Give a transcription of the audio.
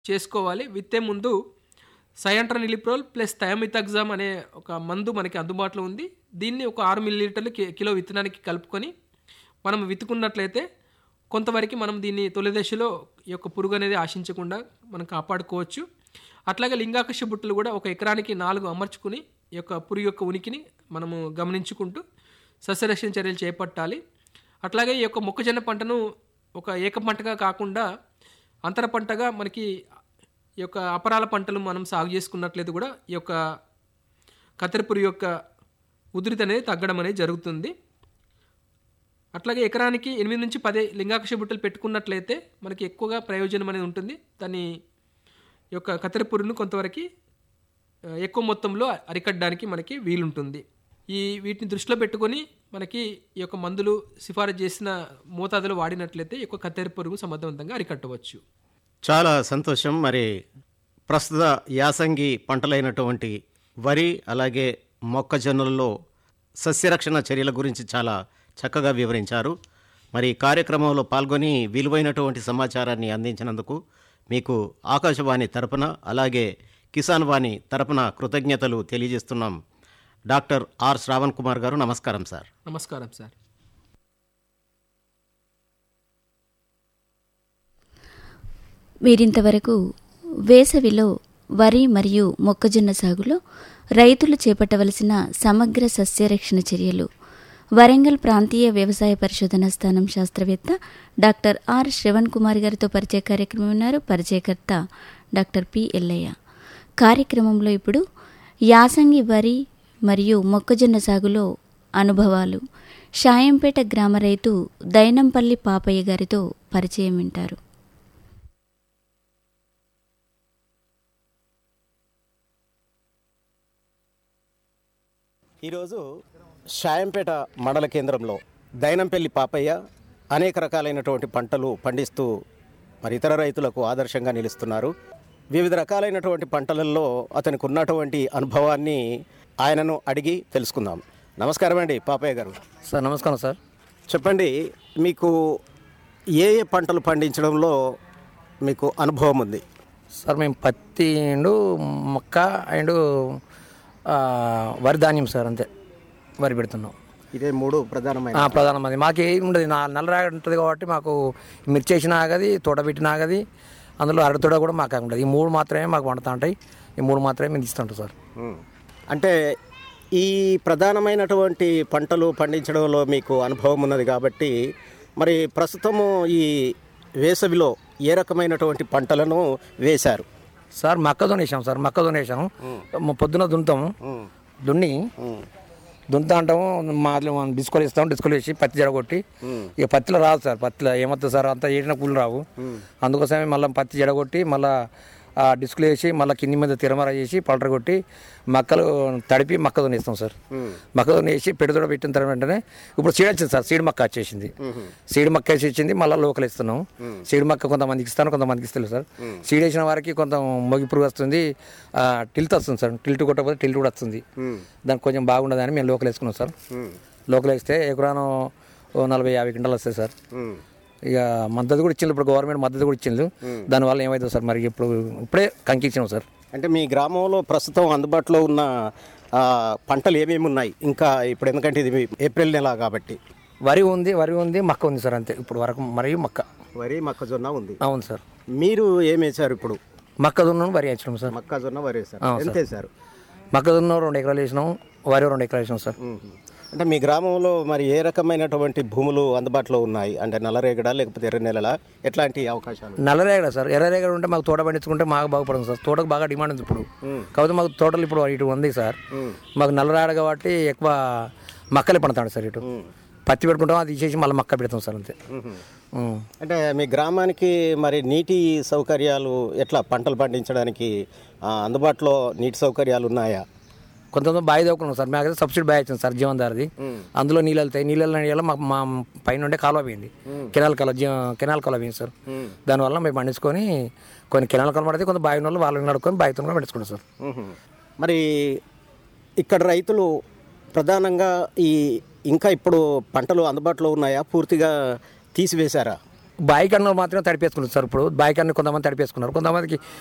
చేసుకోవాలి విత్తే ముందు సయాంట్రనిలిప్రోల్ ప్లస్ థయామితాగ్జామ్ అనే ఒక మందు మనకి అందుబాటులో ఉంది దీన్ని ఒక ఆరు మిల్లీలీటర్లు కి- కిలో విత్తనానికి కలుపుకొని మనం విత్తుకున్నట్లయితే కొంతవరకు మనం దీన్ని తొలి దశలో ఈ యొక్క పురుగు అనేది ఆశించకుండా మనం కాపాడుకోవచ్చు అట్లాగే లింగాకర్ష బుట్టలు కూడా ఒక ఎకరానికి నాలుగు అమర్చుకుని ఈ యొక్క పురుగు యొక్క ఉనికిని మనము గమనించుకుంటూ సస్యరక్షణ చర్యలు చేపట్టాలి అట్లాగే ఈ యొక్క మొక్కజొన్న పంటను ఒక ఏక పంటగా కాకుండా అంతర పంటగా మనకి ఈ యొక్క అపరాల పంటలు మనం సాగు చేసుకున్నట్లయితే కూడా ఈ యొక్క కత్తెరపురి యొక్క ఉధృతి అనేది తగ్గడం అనేది జరుగుతుంది అట్లాగే ఎకరానికి ఎనిమిది నుంచి పది లింగాకర్ష బుట్టలు పెట్టుకున్నట్లయితే మనకి ఎక్కువగా ప్రయోజనం అనేది ఉంటుంది దాని యొక్క కత్తెరపురును కొంతవరకు ఆ, ఎక్కువ మొత్తంలో అరికట్టడానికి మనకి వీలుంటుంది ఈ వీటిని దృష్టిలో పెట్టుకొని మనకి ఈ యొక్క మందులు సిఫారసు చేసిన మోతాదులో వాడినట్లయితే ఈ యొక్క కత్తెర పురుగు సమర్థవంతంగా అరికట్టవచ్చు చాలా సంతోషం మరి ప్రస్తుత యాసంగి పంటలైనటువంటి వరి అలాగే మొక్కజొన్నలలో సస్యరక్షణ చర్యల గురించి చాలా చక్కగా వివరించారు మరి ఈ కార్యక్రమంలో పాల్గొని విలువైనటువంటి సమాచారాన్ని అందించినందుకు మీకు ఆకాశవాణి తరపున అలాగే కిసాన్ వాణి తరపున కృతజ్ఞతలు తెలియజేస్తున్నాం డాక్టర్ ఆర్ శ్రావణ్ కుమార్ గారు నమస్కారం సార్ నమస్కారం సార్ మీరింతవరకు వేసవిలో వరి మరియు మొక్కజొన్న సాగులో రైతులు చేపట్టవలసిన సమగ్ర సస్యరక్షణ చర్యలు వరంగల్ ప్రాంతీయ వ్యవసాయ పరిశోధన స్థానం శాస్త్రవేత్త డాక్టర్ ఆర్ శ్రవణ్ కుమార్ గారితో పరిచయ కార్యక్రమం ఉన్నారు పరిచయకర్త డాక్టర్ పి ఎల్లయ్య కార్యక్రమంలో ఇప్పుడు యాసంగి వరి మరియు మొక్కజొన్న సాగులో అనుభవాలు షాయంపేట గ్రామ రైతు దైనంపల్లి పాపయ్య గారితో పరిచయం వింటారు ఈరోజు షాయంపేట మండల కేంద్రంలో దైనంపల్లి పాపయ్య అనేక రకాలైనటువంటి పంటలు పండిస్తూ మరి ఇతర రైతులకు ఆదర్శంగా నిలుస్తున్నారు వివిధ రకాలైనటువంటి పంటలలో అతనికి ఉన్నటువంటి అనుభవాన్ని ఆయనను అడిగి తెలుసుకుందాం నమస్కారం అండి పాపయ్య గారు సార్ నమస్కారం సార్ చెప్పండి మీకు ఏ ఏ పంటలు పండించడంలో మీకు అనుభవం ఉంది సార్ మేము పత్తి అండ్ మొక్క అండ్ ఆ, వరి ధాన్యం సార్ అంతే వరి పెడుతున్నాం ఇదే మూడు ప్రధానమైన ఆ, ప్రధానమంది మాకు ఏం ఉండదు నా నల్లరాగ ఉంటుంది కాబట్టి మాకు మిర్చి వేసిన ఆగది తోట పెట్టిన ఆగది అందులో అరటి తోట కూడా మాకు ఉండదు ఈ మూడు మాత్రమే మాకు వండుతూ ఉంటాయి ఈ మూడు మాత్రమే మేము ఇస్తుంటాం సార్ ఉమ్. అంటే ఈ ప్రధానమైనటువంటి పంటలు పండించడంలో మీకు అనుభవం ఉన్నది కాబట్టి మరి ప్రస్తుతము ఈ వేసవిలో ఏ రకమైనటువంటి పంటలను వేశారు సార్ మొక్కజొన్న వేసాం సార్ మొక్కజొన్న వేసాము మ- పొద్దున దున్నుతాము దున్ని దున్నుతా అంటాము మా డిస్కోలు ఇస్తాం డిస్కోలు వేసి పత్తి జడగొట్టి ఇక పత్తిలో రాదు సార్ పత్తిలో ఏమవుతుంది సార్ అంతా ఏడిన పూలు రావు అందుకోసమే మళ్ళీ పత్తి జడగొట్టి మళ్ళీ ఆ డిస్కులు వేసి మళ్ళీ కింది మీద తిరమర చేసి పల్టర్ కొట్టి మక్కలు తడిపి మొక్కజొన్న వేస్తాం సార్ మొక్కజొన్న వేసి పెట్టుదల పెట్టిన తర్వాత వెంటనే ఇప్పుడు సీడ్ వచ్చింది సార్ సీడ్ మొక్క వచ్చేసింది సీడ్ మొక్క వేసి వచ్చింది మళ్ళీ లోకల్ ఇస్తున్నాం సీడ్ మొక్క కొంతమందికి ఇస్తాను కొంతమందికి ఇస్తలేదు సార్ సీడ్ వేసిన వారికి కొంత మొగి పురుగు వస్తుంది ఆ, టిల్ట్ వస్తుంది సార్ టిల్ట్ కొట్టకపోతే టిల్ట్ కూడా వస్తుంది దానికి కొంచెం బాగుండదని మేము లోకల్ వేసుకున్నాం సార్ లోకల్ వేస్తే ఎకరాను ఓ నలభై యాభై క్వింటాలు వస్తాయి సార్ ఇక మద్దతు కూడా ఇచ్చింది ఇప్పుడు గవర్నమెంట్ మద్దతు కూడా ఇచ్చింది దానివల్ల ఏమవుతుంది సార్ మరి ఇప్పుడు ఇప్పుడే కంకి ఇచ్చినాం సార్ అంటే మీ గ్రామంలో ప్రస్తుతం అందుబాటులో ఉన్న ఆ, పంటలు ఏమేమి ఉన్నాయి ఇంకా ఇప్పుడు ఎందుకంటే ఇది మీ ఏప్రిల్ నెల కాబట్టి వరి ఉంది వరి ఉంది మక్క ఉంది సార్ అంతే ఇప్పుడు వరకు మరియు మక్క వరి మొక్కజొన్న ఉంది అవును సార్ మీరు ఏం వేశారు ఇప్పుడు మొక్కజొన్న వరి వేసినాం సార్ మొక్కజొన్న వరి వేశారు అవును ఎంత సార్. వేశారు మొక్కజొన్న రెండు ఎకరాలు వేసినాం వరి రెండు ఎకరాలు వేసినాం సార్ అంటే మీ గ్రామంలో మరి ఏ రకమైనటువంటి భూములు అందుబాటులో ఉన్నాయి అంటే నల్లరేగడ లేకపోతే ఎర్ర నెలల ఎట్లాంటి అవకాశాలు నల్లరేగడ సార్ ఎర్రరేగడ ఉంటే మాకు తోట పండించుకుంటే మాకు బాగుపడుతుంది సార్ తోటకు బాగా డిమాండ్ ఉంది ఇప్పుడు కాకపోతే మాకు తోటలు ఇప్పుడు ఇటు ఉంది సార్ మాకు నల్లరాడ కాబట్టి ఎక్కువ మక్కలే పండుతాడు సార్ ఇటు పత్తి పెట్టుకుంటాం అది తీసేసి మళ్ళీ మక్క పెడతాం సార్ అంతే ఉం. అంటే మీ గ్రామానికి మరి నీటి సౌకర్యాలు ఎట్లా పంటలు పండించడానికి ఆ, అందుబాటులో నీటి సౌకర్యాలు ఉన్నాయా కొంతమంది బావి దవ్వుకున్నాం సార్ మాకైతే సబ్సిడీ బావి వచ్చింది సార్ జీవనదారిది అందులో నీళ్ళు వెళ్తాయి నీళ్ళు వెళ్ళిన మాకు మా పైన ఉండే కాలువ పోయింది కెనాల్ కాలువ జీవ కెనాల్ కాలువ పోయింది సార్ దానివల్ల మేము పండించుకొని కొన్ని కెనాల్ కాలువ పడితే కొంత బావి వాళ్ళు వాళ్ళని నడుకొని బావితో కూడా పండించుకుంటాం సార్ మరి ఇక్కడ రైతులు ప్రధానంగా ఈ ఇంకా ఇప్పుడు పంటలు అందుబాటులో ఉన్నాయా పూర్తిగా తీసివేశారా బాయి కన్ను మాత్రమే తడిపేసుకున్నారు సార్ ఇప్పుడు బాయి కన్ను కొంతమంది తడిపేసుకున్నారు కొంతమందికి